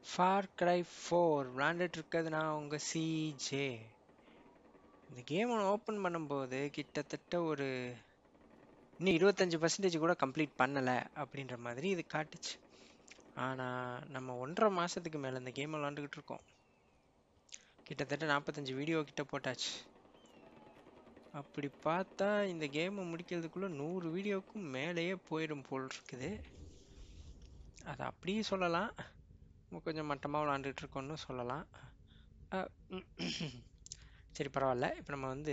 For cry four விளாண்டுட்டு இருக்கிறது நான் உங்கள் சிஜே இந்த கேமை ஓப்பன் பண்ணும்போது கிட்டத்தட்ட ஒரு இன்னும் இருபத்தஞ்சி பர்சன்டேஜ் கூட கம்ப்ளீட் பண்ணலை அப்படின்ற மாதிரி இது காட்டுச்சு ஆனால் நம்ம ஒன்றரை மாதத்துக்கு மேலே இந்த கேமை விளாண்டுக்கிட்டு இருக்கோம் கிட்டத்தட்ட நாற்பத்தஞ்சு வீடியோ கிட்ட போட்டாச்சு அப்படி பார்த்தா இந்த கேமை முடிக்கிறதுக்குள்ளே நூறு வீடியோவுக்கும் மேலேயே போயிடும் போல் இருக்குது அதை அப்படியே சொல்லலாம் நம்ம கொஞ்சம் மட்டமாக விளாண்டுட்டு இருக்கோம்னு சொல்லலாம் அஹ் சரி பரவாயில்ல இப்போ நம்ம வந்து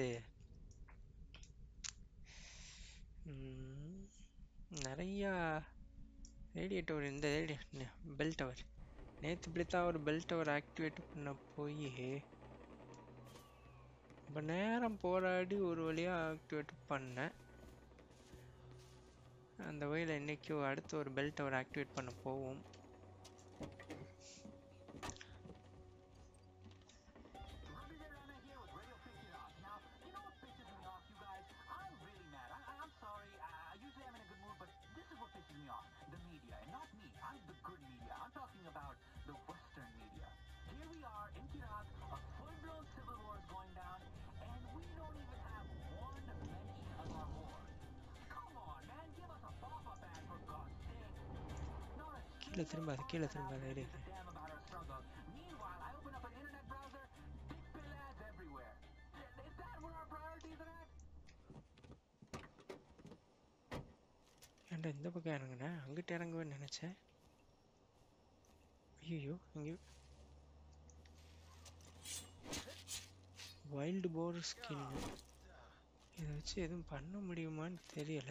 ம், நிறையா ரேடியோ டவர் இந்த ரேடியோ பெல் டவர் நேற்று இப்படி தான் ஒரு பெல் டவர் ஆக்டிவேட் பண்ண போய் ரொம்ப நேரம் போராடி ஒரு வழியாக ஆக்டிவேட் பண்ணேன் அந்த வழியில் இன்னைக்கு அடுத்து ஒரு பெல் டவர் ஆக்டிவேட் பண்ண போவோம் கீழே திரும்பாது கீழே திரும்பாது இரு இரு. ஏன்டா இந்த பக்கம் இறங்குனேன் அங்கிட்டு இறங்குவேன்னு நினச்சேன் ஐயோ இங்கே வைல்டு போர் ஸ்கின் இதை வச்சு எதுவும் பண்ண முடியுமான்னு தெரியல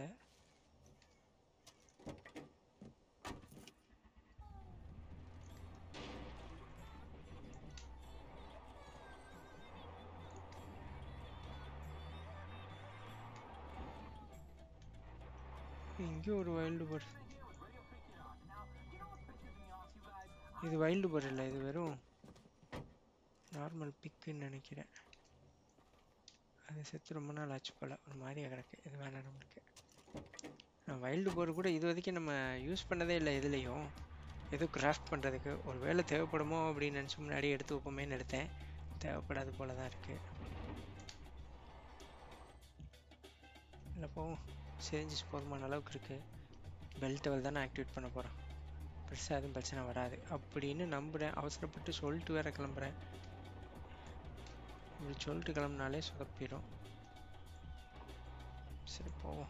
இங்கே ஒரு வைல்டு பேர்ட் இது வைல்டு பேர்ட் இல்லை இது வெறும் நார்மல் பிக்குன்னு நினைக்கிறேன் அது செத்து ரொம்ப நாள் ஆச்சு போல் ஒரு மாதிரியா கிடக்கு இது வேணாம் நம்மளுக்கு வைல்டு போர் கூட இது வரைக்கும் நம்ம யூஸ் பண்ணதே இல்லை எதுலேயும் எதுவும் கிராஃப்ட் பண்ணுறதுக்கு ஒரு வேளை தேவைப்படுமோ அப்படின்னு நினச்சி முன்னாடி எடுத்து வைப்போமேன்னு எடுத்தேன் தேவைப்படாது போல தான் இருக்குது இல்லை போவோம் சேஞ்சஸ் போதுமான அளவுக்கு இருக்குது பெல்ட் டவல் தான் நான் ஆக்டிவேட் பண்ண போகிறேன் பெருசாக எதுவும் பிரச்சனை வராது அப்படின்னு நம்புகிறேன் அவசரப்பட்டு சொல்லிட்டு வேற கிளம்புறேன் இப்படி சொல்லிட்டு கிளம்புனாலே சொதப்பிடும் சரி போவோம்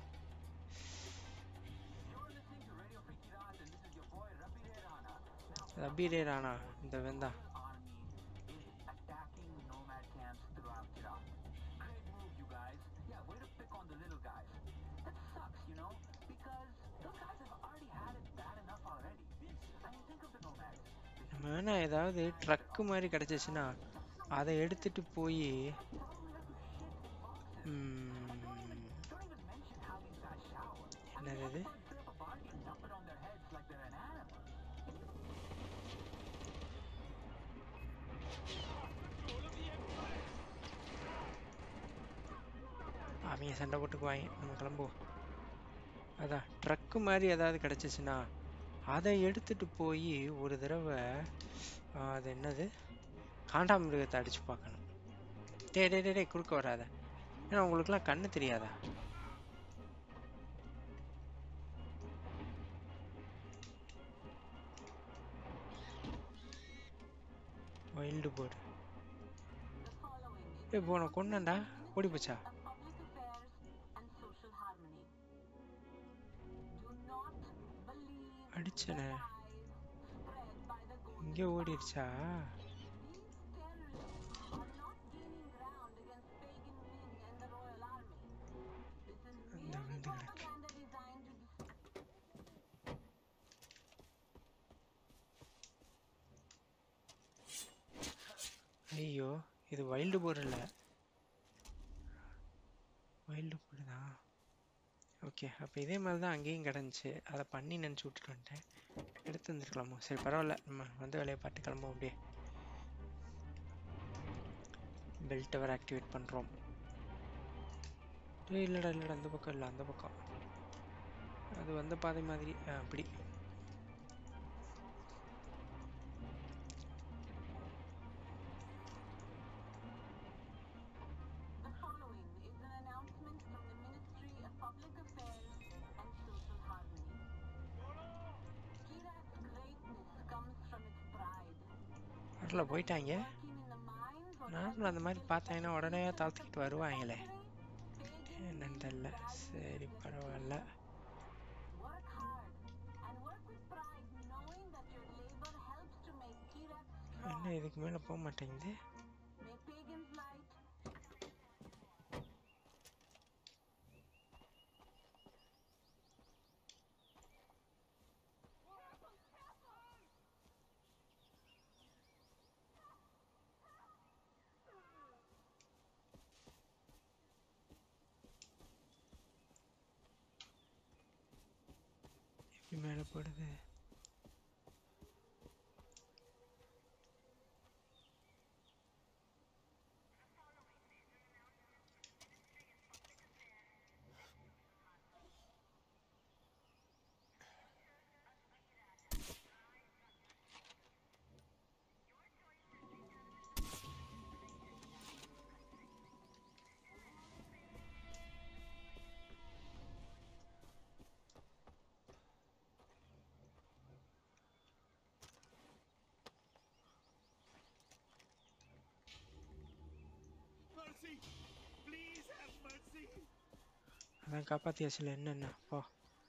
ரபீரே ராணா இந்த வெந்தா நம்ம வேணா ஏதாவது ட்ரக்கு மாதிரி கிடச்சிச்சுன்னா அதை எடுத்துட்டு போய் என்னது இது அவங்க சண்டை போட்டுக்குவாங்க நம்ம கிளம்புவோம் அதான் ட்ரக்கு மாதிரி ஏதாவது கிடச்சிச்சுன்னா அதை எடுத்துட்டு போய் ஒரு தடவை ஆ, அது என்னது காண்டாமிருகத்தை அடிச்சு பார்க்கணும் டே டே டே டே குறுக்க வராத ஏன்னா உங்களுக்குலாம் கண்ணு தெரியாதா வைல்டு போர்டு ஏ போன கொண்டா ஓடி போச்சா அடிச்சனே இங்கே ஓடிடுச்சா அந்த விழுந்து கிடக்கு ஐயோ இது வைல்டு போர் இல்லை வைல்டு போர் தான் ஓகே அப்போ இதே மாதிரி தான் அங்கேயும் கிடந்துச்சு அதை பண்ணி நினச்சி விட்டுட்டு வந்துட்டேன் எடுத்து வந்துருக்கலாமோ சரி பரவாயில்ல நம்ம வந்து வேலையை பார்த்து கிளம்புவோம் அப்படியே பெல்ட் டவர் ஆக்டிவேட் பண்ணுறோம் ஏய் இல்லைடா இல்லைடா அந்த பக்கம் இல்லை அந்த பக்கம் அது வந்த பாதை மாதிரி ஆ, அப்படி வரல போயிட்டாங்க நார்மல் அந்த மாதிரி பார்த்தாங்கன்னா உடனே தாழ்த்திக்கிட்டு வருவாங்களே என்னன்னு தெரியல சரி பரவாயில்ல என்ன இதுக்கு மேலே போக மாட்டேங்குது எப்படி மேலே போடுது Mercy! Please have mercy! அதான் காப்பாத்தியாச்சுல என்னென்ன போ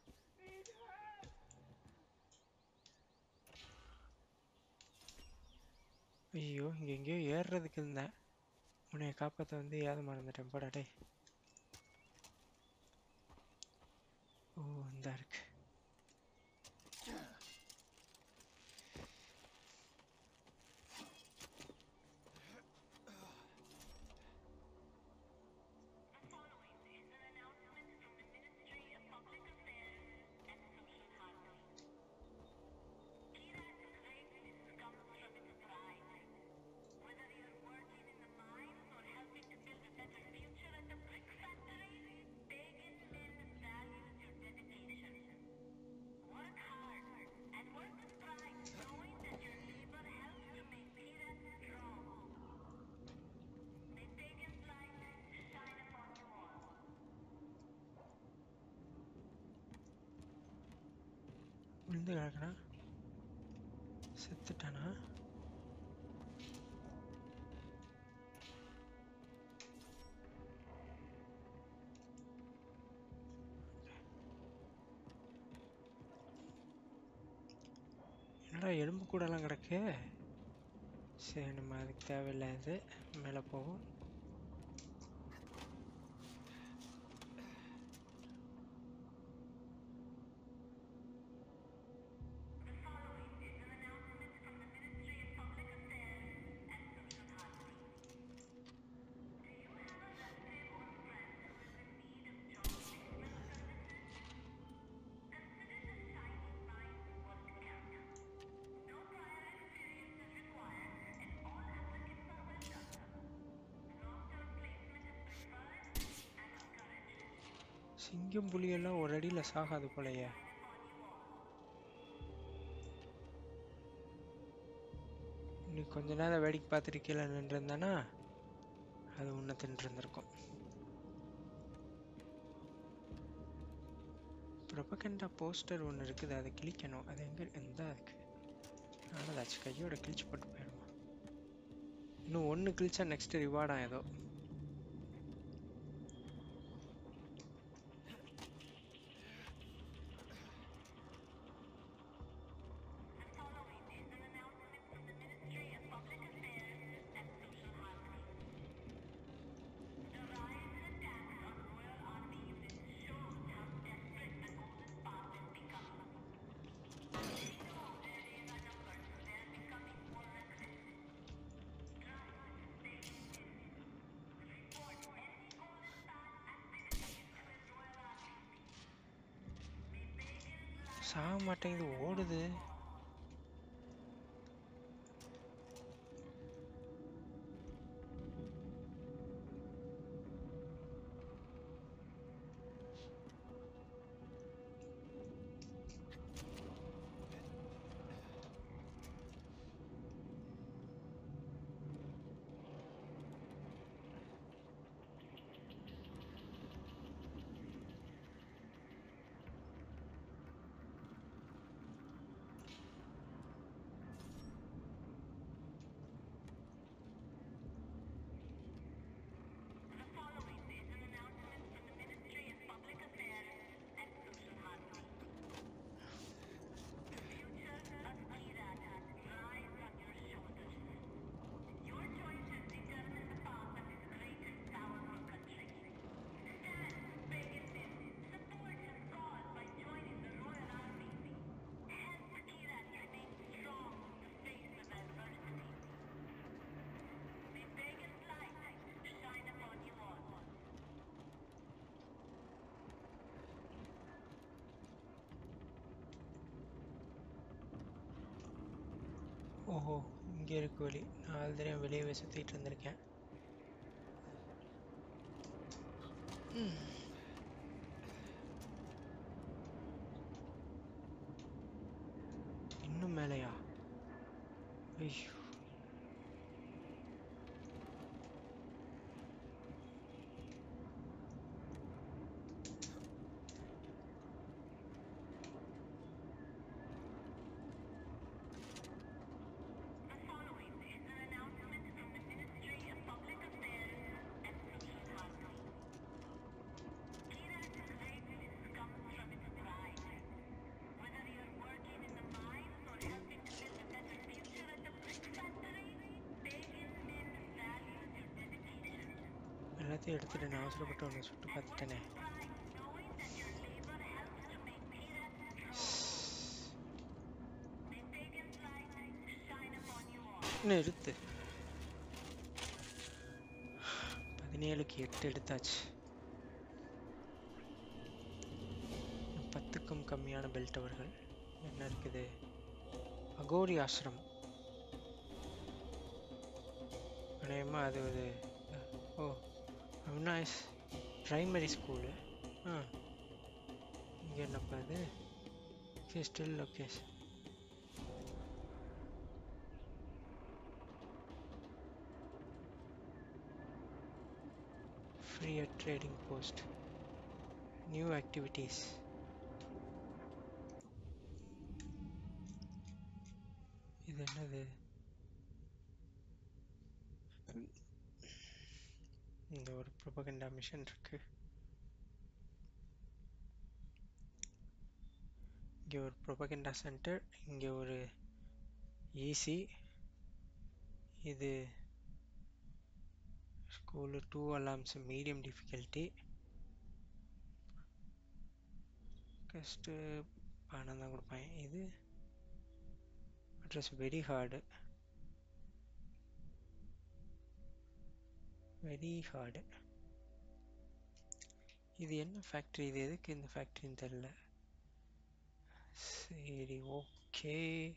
ஐயோ இங்க எங்கேயோ ஏறுறதுக்கு இருந்தேன் உன்னைய காப்பாத்த வந்து ஏத மறந்துட்டேன் போடா டேய் ஓ இந்த இருக்கு விழுந்து கிடக்குறான் செத்துட்டானா என்னடா எலும்பு கூடலாம் கிடக்கு சரி நம்ம அதுக்கு தேவையில்லாது மேலே போவோம் சிங்கம் புலியெல்லாம் ஒரு அடியில் சாகாது போலயே நீ கொஞ்ச நேரம் வேடிக்கை பார்த்துட்டு கீழே நின்றுருந்தானா அது உன்னை தின்றுருந்துருக்கும் ப்ரொபகண்டா போஸ்டர் ஒன்று இருக்குது அதை கிழிக்கணும் அது எங்கே எந்த இருக்கு ஆனால் அதாச்சு கையோட கிழிச்சு போட்டு போயிடுமா இன்னும் ஒன்று கிழிச்சா நெக்ஸ்ட் ரிவார்டா ஏதோ சாக மாட்டேங்குது ஓடுது ஓஹோ இங்கே இருக்கு வழி நான் ஆல்ரெடி வெளியவே சுற்றிட்டு இருந்திருக்கேன் ம். இன்னும் மேலையா ஐயோ எல்லாத்தையும் எடுத்துட்டு நான் அவசரப்பட்டு ஒன்று சுட்டு பார்த்துட்டேனே நிறுத்து பதினேழுக்கு எட்டு எடுத்தாச்சு பத்துக்கும் கம்மியான பெல் டவர்கள் என்ன இருக்குது அகோரி ஆசிரம் அநேகமா அது ஒரு ஓ அவினாஷ் பிரைமரி ஸ்கூலு ஆ இங்கே என்னப்பா அது still location free at trading post new activities இது என்னது இந்த ஒரு ப்ரொபகண்டா மிஷன் இருக்கு இங்கே ஒரு ப்ரொபகண்டா சென்டர் இங்கே ஒரு ஈசி இது school two alarms medium difficulty first பணம் தான் கொடுப்பேன் இது address very hard very hard இது என்ன ஃபேக்ட்ரி இது எதுக்கு இந்த ஃபேக்ட்ரின்னு தெரில சரி ஓகே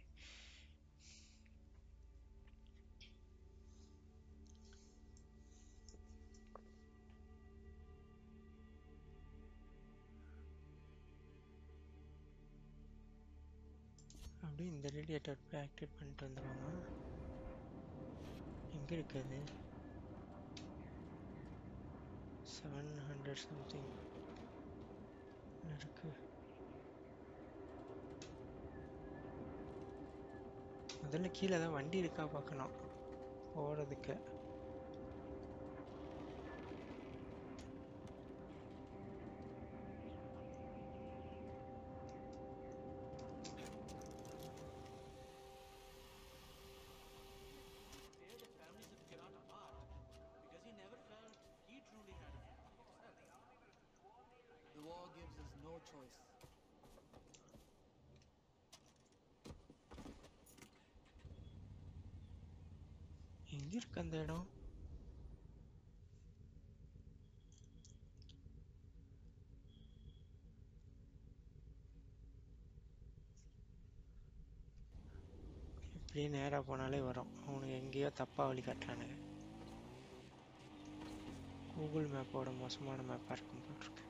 அப்படியே இந்த ரேடியேட்டர் போய் ஆக்டிவேட் பண்ணிட்டு வந்துடுவாங்க எங்கே இருக்குது செவன் ஹண்ட்ரட் சம்திங் இருக்கு முதல்ல கீழே தான் வண்டி இருக்கா பார்க்கணும் போகிறதுக்கு Tear the families of Kiran apart because he never felt he truly had a family himself. The war gives us no choice. எங்கே இருக்கு அந்த இடம் இப்படியே நேராக போனாலே வரும் அவனுக்கு எங்கேயோ தப்பாக வழி காட்டுறானுங்க கூகுள் மேப்போட மோசமான மேப்பாக இருக்கும் போட்டிருக்கு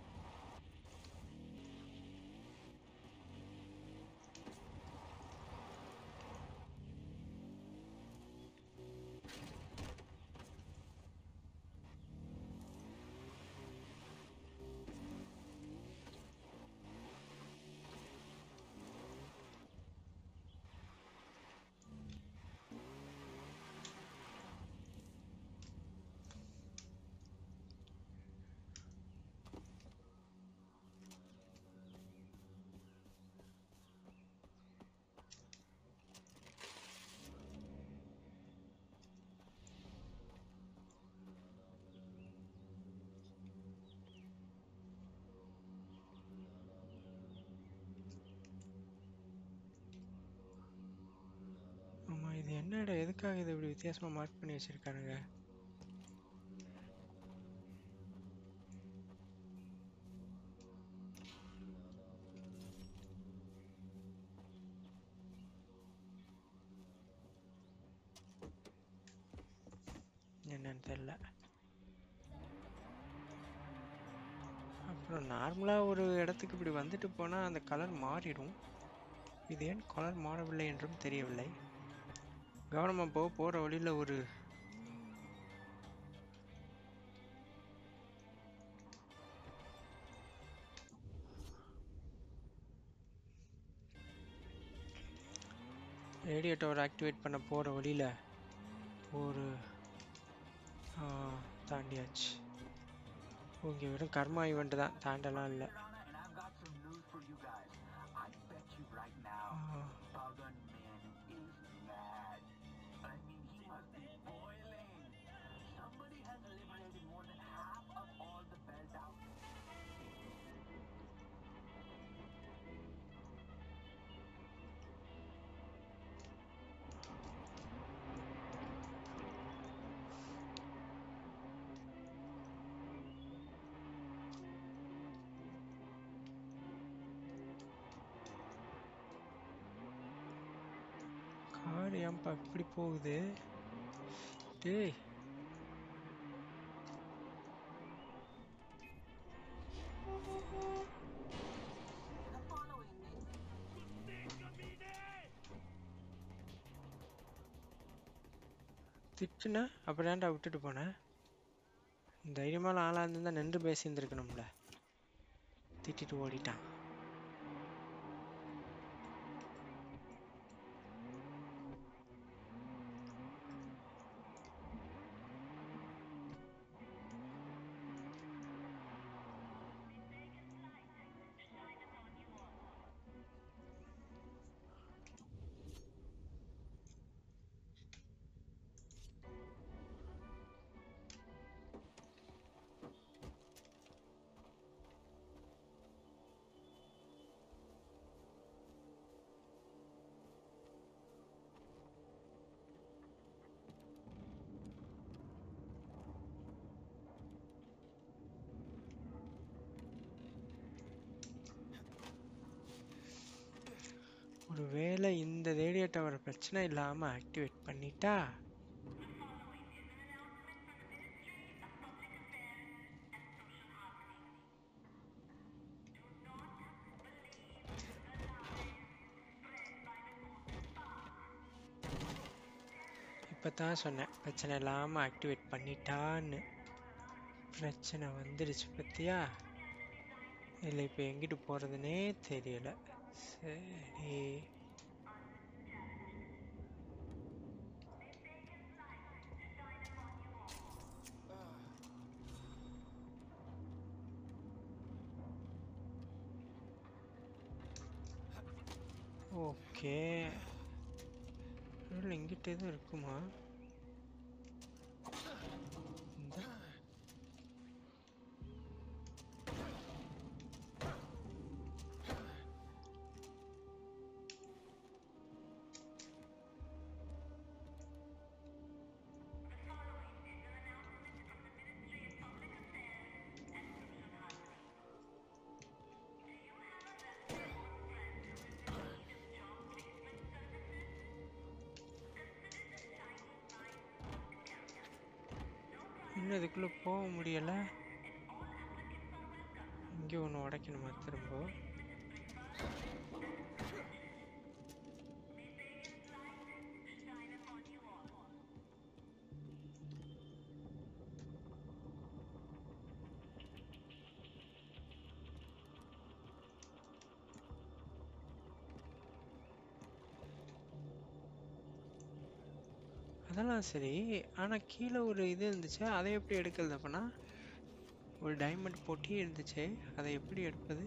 ஆமாம் இது என்ன இடம் எதுக்காக இதை இப்படி வித்தியாசமாக மார்க் பண்ணி வச்சிருக்கானுங்க என்னன்னு தெரியல அப்புறம் நார்மலாக ஒரு இடத்துக்கு இப்படி வந்துட்டு போனால் அந்த கலர் மாறிடும் இது ஏன் கலர் மாறவில்லை என்றும் தெரியவில்லை கவனமாக போக போகிற வழியில் ஒரு ரேடியோ டவர் ஆக்டிவேட் பண்ண போகிற வழியில் ஒரு ஆ, தாண்டியாச்சு இங்கே வெறும் கர்மா ஈவெண்ட் தான் தாண்டலாம் இல்லை And I've got some news for you guys. I bet you right now, Pagan Man is mad. I mean, he must be boiling. Somebody has liberated more than half of all the belt out. Car ஏன்பா இப்படி போகுது டேய் திட்டுன அப்புறம் ஏன்டா விட்டுட்டு போனேன் தைரியமான ஆளாக இருந்திருந்தா நின்று பேசியிருந்துருக்கணும்ல திட்டிட்டு ஓடிட்டான் ஒருவேளை இந்த ரேடியோ டவர் பிரச்சனை இல்லாமல் ஆக்டிவேட் பண்ணிட்டா இப்போ தான் சொன்னேன் பிரச்சனை இல்லாமல் ஆக்டிவேட் பண்ணிட்டான்னு பிரச்சனை வந்துடுச்சு பத்தியா இல்லை இப்போ எங்கிட்டு போகிறதுனே தெரியல சரி ஓகே இல்லை இங்கிட்ட எதுவும் இருக்குமா இந்த இன்னும் இதுக்குள்ளே போக முடியலை இங்கே ஒன்று உடைக்கணுமா திரும்ப அதெல்லாம் சரி ஆனால் கீழே ஒரு இது இருந்துச்சு அதை எப்படி எடுக்கிறது அப்பனா ஒரு டைமண்ட் போட்டி இருந்துச்சு அதை எப்படி எடுப்பது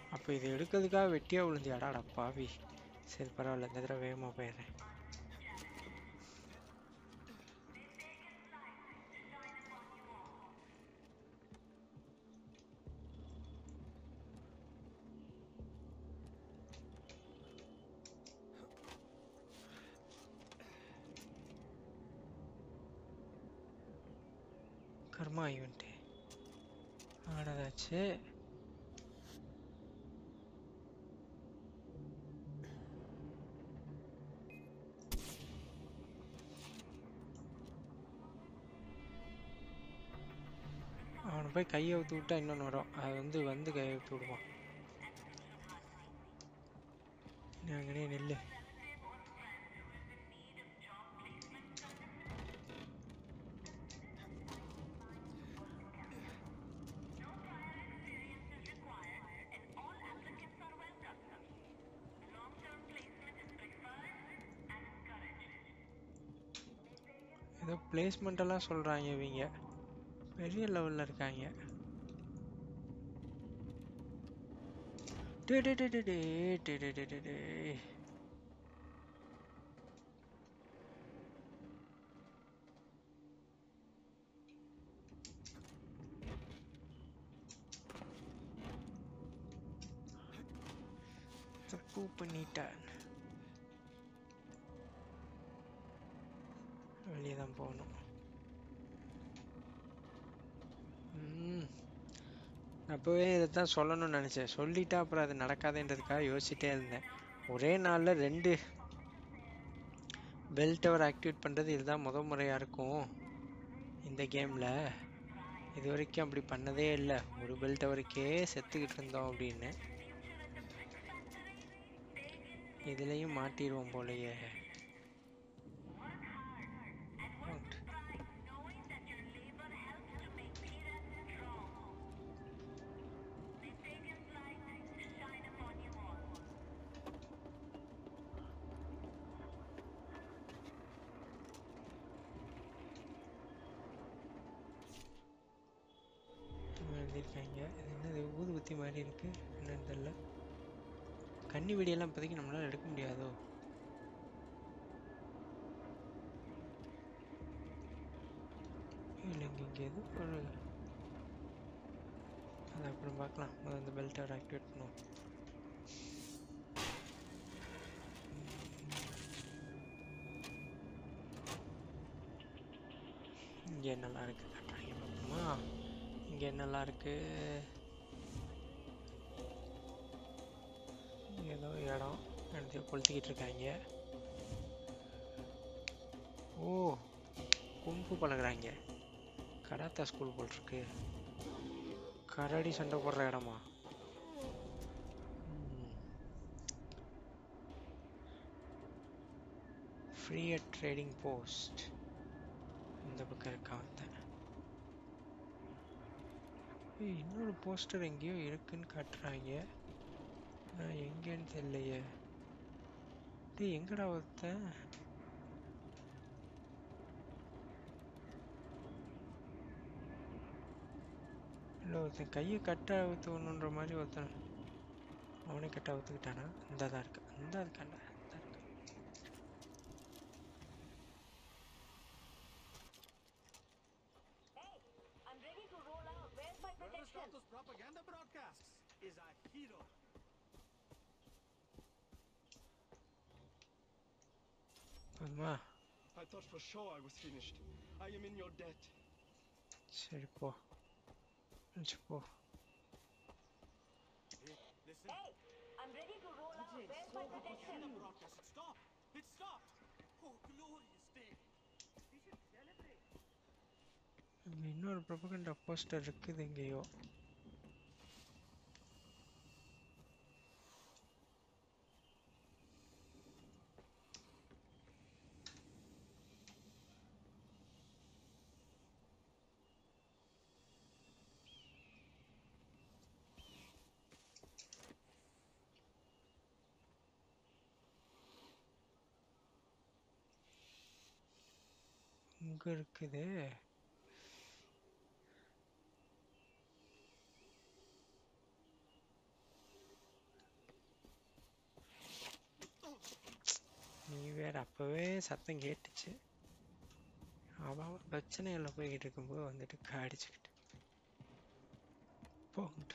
அப்போ இது எடுக்கிறதுக்காக வெட்டியாக விழுந்தியாடாடா பாவி சரி பரவாயில்ல இந்த தடவை வேகமாக போயிடுறேன் கர்மா ஈவெண்ட்டு ஆனதாச்சு அவனை போய் கையை ஊற்றி விட்டா இன்னொன்று வரும் அது வந்து வந்து கையை ஊற்றி விடுவான் நீ அங்கனே நெல்லு ஏதோ பிளேஸ்மெண்ட் எல்லாம் சொல்றாங்க இவங்க பெரிய லெவல்ல இருக்காங்க டேய் டேய் டேய் டேய் டேய் டேய் டேய் டேய் டேய் டேய். தப்பு பண்ணிட்டேன் வெளியே தான் போகணும் ம் நான் அப்போவே இதை தான் சொல்லணும்னு நினச்சேன் சொல்லிட்டா அப்புறம் அது நடக்காதுன்றதுக்காக யோசிச்சிட்டே இருந்தேன் ஒரே நாளில் ரெண்டு பெல் டவர் ஆக்டிவேட் பண்ணுறது இதுதான் முத முறையாக இருக்கும் இந்த கேமில் இது வரைக்கும் அப்படி பண்ணதே இல்லை ஒரு பெல் டவருக்கே செத்துக்கிட்டு இருந்தோம் அப்படின்னு இதுலேயும் மாட்டிடுவோம் போலயே What? என்னமோ எழுதியிருக்காங்க இது என்னது ஊதுபத்தி மாதிரி இருக்கு என்னன்னு தெரியல கன்னி வெடியெல்லாம் இப்போதைக்கு நம்மளால எடுக்க முடியாதோ இல்லை இங்கே இங்கே எது ஒரு அது அப்புறம் பார்க்கலாம் முதல்ல அந்த பெல்ட் ஆக்டிவேட் பண்ணுவோம் இங்கே என்னெல்லாம் இருக்கு காட்டுறாங்க பார்ப்போமா இங்கே என்னெல்லாம் இருக்கு ஏதோ இடம் எடுத்து கொளுத்திக்கிட்டு இருக்காங்க ஓ கும்பு பழகுறாங்க கராத்தா ஸ்கூல் போல் இருக்கு கரடி சண்டை போடுற இடமா ஃப்ரீ ட்ரேடிங் போஸ்ட் இந்த பக்கம் இருக்கா வந்தேன் ஏய், இன்னொரு போஸ்டர் எங்கேயோ இருக்குன்னு காட்டுறாங்க நான் எங்கேன்னு தெரியலையே டேய் எங்கடா ஒருத்தன் இல்லை ஒருத்தன் கையை கட்ட அவுத்துணுன்ற மாதிரி ஒருத்தன் அவனே கட்ட அவுத்துக்கிட்டானா இந்த தான் இருக்கு இந்த இருக்காண்டா இந்த இருக்கு I'm ready to roll out. Where's my Whoever protection? stopped those propaganda broadcasts is a hero. அம்மா I thought for sure I was finished. I am in your debt. சரி போ அடிச்சு போ Hey, listen. Hey, I'm ready to roll out. Where's my protection? The broadcast, it stopped. It stopped. Oh, glorious day. We should celebrate. இங்க இன்னொரு propaganda poster இருக்குது எங்கேயோ இங்க இருக்குது அப்போவே சத்தம் கேட்டுச்சு அவன் பிரச்சனையில் போய்கிட்டு இருக்கும்போது வந்துட்டு அடிச்சுக்கிட்டு போகட்டு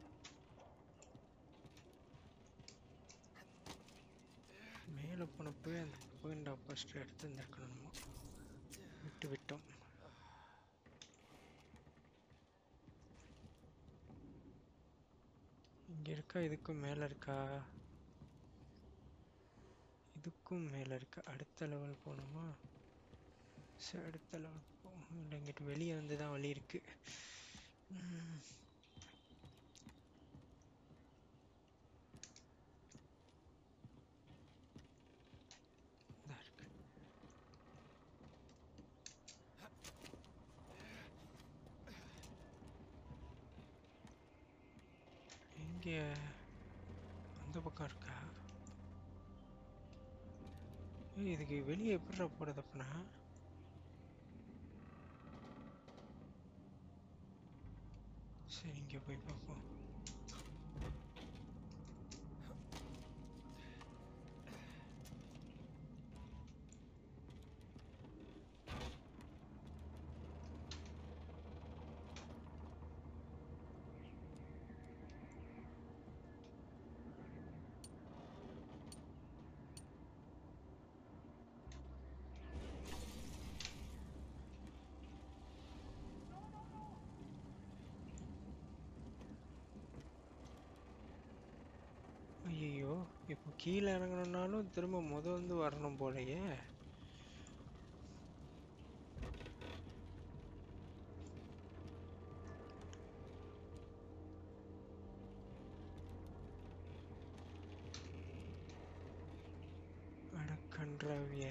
மேலே போனப்போ அந்த புகண்டா போஸ்டர் எடுத்து இருந்திருக்கணுமோ விட்டு விட்டோம் இங்க இருக்கா இதுக்கும் மேல இருக்கா இதுக்கும் மேல இருக்கா அடுத்த லெவல் போகணுமா சரி அடுத்த லெவல் போகும் இல்லை இங்கிட்டு வெளியே வந்து தான் வழி இருக்கு உம். இந்தா இருக்கு. எங்க அந்த பக்கம் இருக்கா ஏய், இதுக்கு வெளியே எப்படிடா போறது அப்படின்னா சரி இங்க போய் பார்ப்போம் ஐயோ இப்போ கீழே இறங்கணும்னாலும் திரும்ப முத வந்து வரணும் போலயே அட கன்றாவிய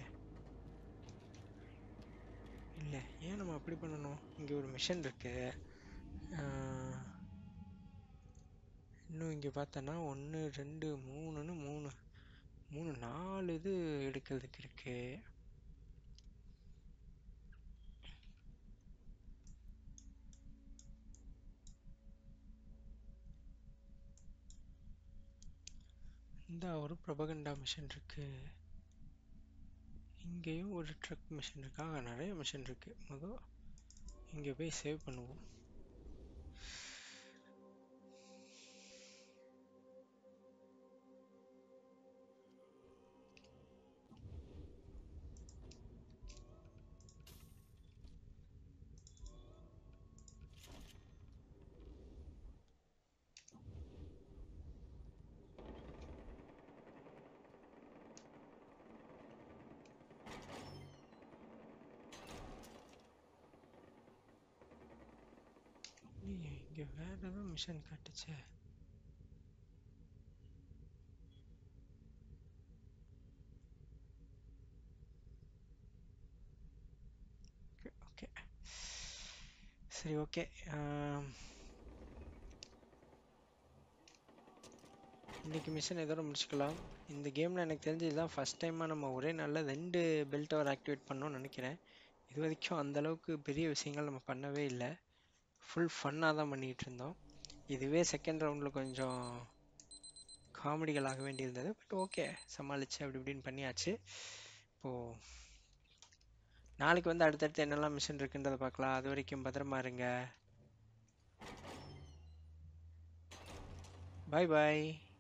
இல்லை ஏன் நம்ம அப்படி பண்ணணும் இங்கே ஒரு மிஷன் இருக்கு ஆஹ், இன்னும் இங்கே பார்த்தோன்னா ஒன்று ரெண்டு மூணுன்னு மூணு மூணு நாலு இது எடுக்கிறதுக்கு இருக்கு இந்த ஒரு ப்ரொபகண்டா மிஷன் இருக்கு இங்கேயும் ஒரு ட்ரக் மிஷின் இருக்கு ஆக நிறைய மிஷின் இருக்கு முதல் இங்கே போய் சேவ் பண்ணுவோம் இல்லையே இங்கே வேற ஏதோ மிஷன் காட்டுச்சே ஓகே ஓகே சரி ஓகே இன்னைக்கு மிஷன் இதோட முடிச்சுக்கலாம் இந்த கேமில் எனக்கு தெரிஞ்சு இதுதான் ஃபஸ்ட் டைமாக நம்ம ஒரே நாளில் ரெண்டு பெல்ட் டவர் ஆக்டிவேட் பண்ணோம்னு நினைக்கிறேன் இது வரைக்கும் அந்த அளவுக்கு பெரிய விஷயங்கள் நம்ம பண்ணவே இல்லை ஃபுல் ஃபன்னாக தான் பண்ணிகிட்டு இருந்தோம் இதுவே செகண்ட் ரவுண்டில் கொஞ்சம் காமெடிகள் ஆக வேண்டியிருந்தது பட் ஓகே சமாளித்து அப்படி இப்படின்னு பண்ணியாச்சு இப்போது நாளைக்கு வந்து அடுத்தடுத்து என்னெல்லாம் மிஷன் இருக்குன்றதை பார்க்கலாம் அது வரைக்கும் பத்திரமா இருங்க பாய் பாய்